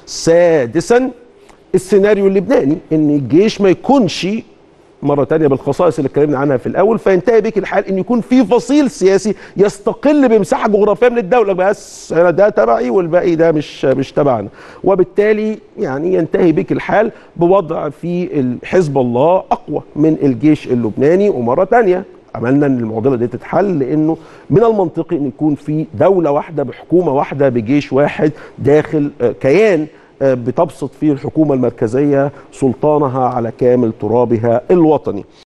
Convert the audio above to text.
سادسا السيناريو اللبناني ان الجيش ما يكونش مره تانية بالخصائص اللي اتكلمنا عنها في الاول فينتهي بك الحال ان يكون في فصيل سياسي يستقل بمساحه جغرافيه من الدوله بس انا ده تبعي والباقي ده مش مش تبعنا وبالتالي يعني ينتهي بك الحال بوضع في حزب الله اقوى من الجيش اللبناني ومره تانية عملنا ان المعضله دي تتحل لانه من المنطقي ان يكون في دوله واحده بحكومه واحده بجيش واحد داخل كيان بتبسط فيه الحكومه المركزيه سلطانها على كامل ترابها الوطني